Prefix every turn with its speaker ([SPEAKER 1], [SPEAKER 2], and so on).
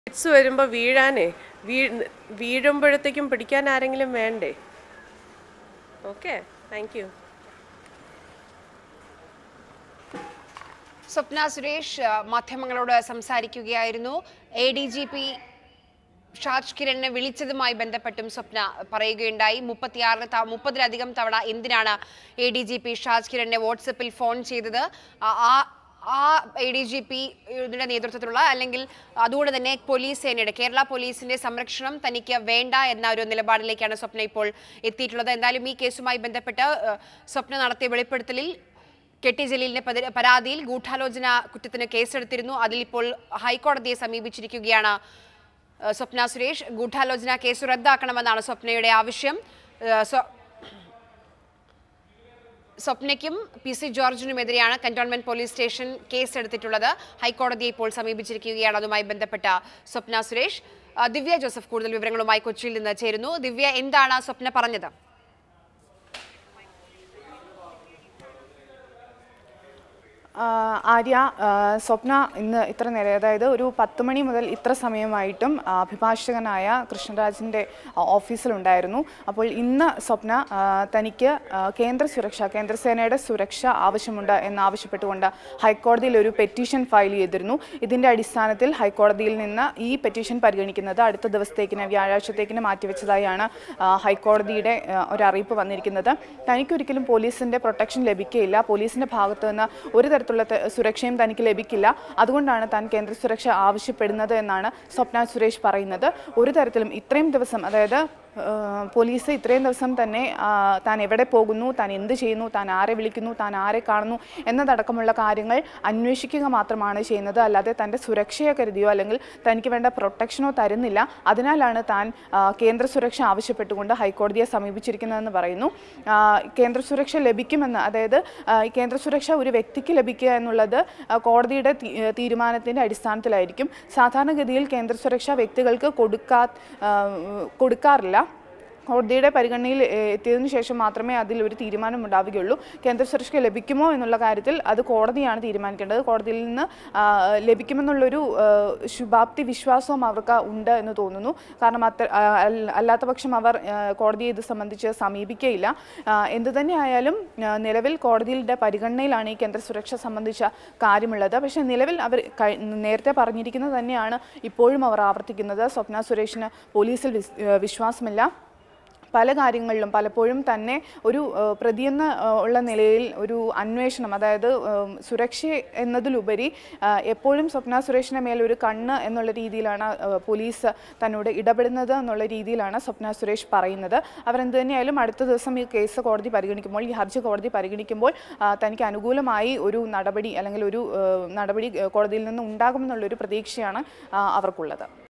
[SPEAKER 1] fits വരുമ്പോൾ വീഴാനേ വീ വീഴുമ്പോഴത്തേക്കും പിടിക്കാൻ ആരെങ്കിലും വേണ്ടേ okay thank you
[SPEAKER 2] Swapna Suresh ആ, മാധ്യമങ്ങളോട് സംസാരിക്കുകയായിരുന്നു A D G P Shaj കിരണിനെ വിളിച്ചതുമായി ബന്ധപ്പെട്ടും സ്വപ്ന പറയുകയുണ്ടായി മുപ്പത്തിയാറ് ത- മുപ്പതിലധികം തവണ എന്തിനാണ് A D G P Shaj കിരണിനെ വാട്സപ്പിൽ ഫോൺ ചെയ്തത് ആ- ആ ആ എ ഡി ജി പി ഇതിന്റെ നേതൃത്വത്തിലുള്ള അല്ലെങ്കിൽ അതുകൊണ്ട് തന്നെ പോലീസ് സേനയുടെ കേരള പോലീസിന്റെ സംരക്ഷണം തനിക്ക് വേണ്ട എന്ന ഒരു നിലപാടിലേക്കാണ് സ്വപ്ന ഇപ്പോൾ എത്തിയിട്ടുള്ളത് എന്തായാലും ഈ കേസുമായി ബന്ധപ്പെട്ട് ഏഹ്, സ്വപ്ന നടത്തിയ വെളിപ്പെടുത്തലിൽ കെ ടി ജലീലിന്റെ പതി- പരാതിയിൽ ഗൂഢാലോചന കുറ്റത്തിന് കേസെടുത്തിരുന്നു അതിൽ ഇപ്പോൾ ഹൈക്കോടതിയെ സമീപിച്ചിരിക്കുകയാണ് ഏഹ് സ്വപ്ന സുരേഷ് ഗൂഢാലോചന കേസ് റദ്ദാക്കണമെന്നാണ് സ്വപ്നയുടെ ആവശ്യം ഏഹ് സ്വ- സ്വപ്നയ്ക്കും പി സി ജോർജിനുമെതിരെയാണ് കന്റോൺമെന്റ് പോലീസ് സ്റ്റേഷൻ കേസെടുത്തിട്ടുള്ളത് ഹൈക്കോടതിയെ ഇപ്പോൾ സമീപിച്ചിരിക്കുകയാണ് അതുമായി ബന്ധപ്പെട്ട സ്വപ്ന സുരേഷ് ആ, ദിവ്യ ജോസഫ് കൂടുതൽ വിവരങ്ങളുമായി കൊച്ചിയിൽ നിന്ന് ചേരുന്നു ദിവ്യ എന്താണ് സ്വപ്ന പറഞ്ഞത്
[SPEAKER 3] ആ, ആര്യ ആ, സ്വപ്ന ഇന്ന് ഇത്ര നേരം അതായത് ഒരു പത്ത് മണി മുതൽ ഇത്ര സമയമായിട്ടും ആ, അഭിഭാഷകനായ കൃഷ്ണരാജിൻ്റെ ഓഫീസിലുണ്ടായിരുന്നു അപ്പോൾ ഇന്ന് സ്വപ്ന ആ, തനിക്ക് ആ, കേന്ദ്ര സുരക്ഷ കേന്ദ്രസേനയുടെ സുരക്ഷ ആവശ്യമുണ്ട് എന്നാവശ്യപ്പെട്ടുകൊണ്ട് ഹൈക്കോടതിയിൽ ഒരു പെറ്റീഷൻ ഫയൽ ചെയ്തിരുന്നു ഇതിൻ്റെ അടിസ്ഥാനത്തിൽ ഹൈക്കോടതിയിൽ നിന്ന് ഈ പെറ്റീഷൻ പരിഗണിക്കുന്നത് അടുത്ത ദിവസത്തേക്കിന് വ്യാഴാഴ്ചത്തേക്കിന് മാറ്റിവെച്ചതായാണ് ആ, ഹൈക്കോടതിയുടെ ആ, ഒരു അറിയിപ്പ് വന്നിരിക്കുന്നത് തനിക്കൊരിക്കലും പോലീസിൻ്റെ പ്രൊട്ടക്ഷൻ ലഭിക്കുകയില്ല പോലീസിൻ്റെ ഭാഗത്തു നിന്ന് ഒരു തരത്തിലുള്ള ത- സുരക്ഷയും തനിക്ക് ലഭിക്കില്ല അതുകൊണ്ടാണ് താൻ കേന്ദ്ര സുരക്ഷ ആവശ്യപ്പെടുന്നത് എന്നാണ് സ്വപ്ന സുരേഷ് പറയുന്നത് ഒരു തരത്തിലും ഇത്രയും ദിവസം അതായത് ആ, പോലീസ് ഇത്രയും ദിവസം തന്നെ ആ, താൻ എവിടെ പോകുന്നു താൻ എന്ത് ചെയ്യുന്നു താൻ ആരെ വിളിക്കുന്നു താൻ ആരെ കാണുന്നു എന്നതടക്കമുള്ള കാര്യങ്ങൾ അന്വേഷിക്കുക മാത്രമാണ് ചെയ്യുന്നത് അല്ലാതെ തൻ്റെ സുരക്ഷയെ കരുതിയോ അല്ലെങ്കിൽ തനിക്ക് വേണ്ട പ്രൊട്ടക്ഷനോ തരുന്നില്ല അതിനാലാണ് താൻ ആ, കേന്ദ്ര സുരക്ഷ ആവശ്യപ്പെട്ടുകൊണ്ട് ഹൈക്കോടതിയെ സമീപിച്ചിരിക്കുന്നതെന്ന് പറയുന്നു ആ, കേന്ദ്ര സുരക്ഷ ലഭിക്കുമെന്ന് അതായത് ആ, ഈ കേന്ദ്ര സുരക്ഷ ഒരു വ്യക്തിക്ക് ലഭിക്കുക എന്നുള്ളത് ആ, കോടതിയുടെ തീ- ഏ, തീരുമാനത്തിൻ്റെ അടിസ്ഥാനത്തിലായിരിക്കും സാധാരണഗതിയിൽ കേന്ദ്ര സുരക്ഷ വ്യക്തികൾക്ക് കൊടുക്കാ ആ, കൊടുക്കാറില്ല കോടതിയുടെ പരിഗണനയിൽ ഏ, എത്തിയതിനു ശേഷം മാത്രമേ അതിൽ ഒരു തീരുമാനം ഉണ്ടാവുകയുള്ളൂ കേന്ദ്ര സുരക്ഷ ലഭിക്കുമോ എന്നുള്ള കാര്യത്തിൽ അത് കോടതിയാണ് തീരുമാനിക്കേണ്ടത് കോടതിയിൽ നിന്ന് ആ, ലഭിക്കുമെന്നുള്ളൊരു ആ, ശുഭാപ്തി വിശ്വാസവും അവർക്ക് ഉണ്ട് എന്ന് തോന്നുന്നു കാരണം അത്ര ആ, അല്ല- അല്ലാത്ത പക്ഷം അവർ ആ, കോടതിയെ ഇത് സംബന്ധിച്ച് സമീപിക്കുകയില്ല ആ, എന്തു തന്നെയായാലും ആ, നിലവിൽ കോടതിയുടെ പരിഗണനയിലാണ് ഈ കേന്ദ്ര സുരക്ഷ സംബന്ധിച്ച കാര്യമുള്ളത് പക്ഷേ നിലവിൽ അവർ കഴി- നേരത്തെ പറഞ്ഞിരിക്കുന്നത് തന്നെയാണ് ഇപ്പോഴും അവർ ആവർത്തിക്കുന്നത് സ്വപ്ന സുരേഷിന് പോലീസിൽ വിസ്- ഏ, വിശ്വാസമില്ല പല കാര്യങ്ങളിലും പലപ്പോഴും തന്നെ ഒരു ഏഹ്, പ്രതിയെന്ന ഏഹ്, ഉള്ള നിലയിൽ ഒരു അന്വേഷണം അതായത് ഏഹ്, സുരക്ഷ എന്നതിലുപരി ഏഹ്, എപ്പോഴും സ്വപ്ന സുരേഷിൻ്റെ മേൽ ഒരു കണ്ണ് എന്നുള്ള രീതിയിലാണ് ഏഹ്, പോലീസ് തന്നോട് ഇടപെടുന്നത് എന്നുള്ള രീതിയിലാണ് സ്വപ്ന സുരേഷ് പറയുന്നത് അവരെന്ത് തന്നെയായാലും അടുത്ത ദിവസം ഈ കേസ് കോടതി പരിഗണിക്കുമ്പോൾ ഈ ഹർജി കോടതി പരിഗണിക്കുമ്പോൾ ആ, തനിക്ക് അനുകൂലമായി ഒരു നടപടി അല്ലെങ്കിൽ ഒരു ഏഹ്, നടപടി ഏഹ്, കോടതിയിൽ നിന്ന് ഉണ്ടാകുമെന്നുള്ളൊരു പ്രതീക്ഷയാണ് ആ, അവർക്കുള്ളത്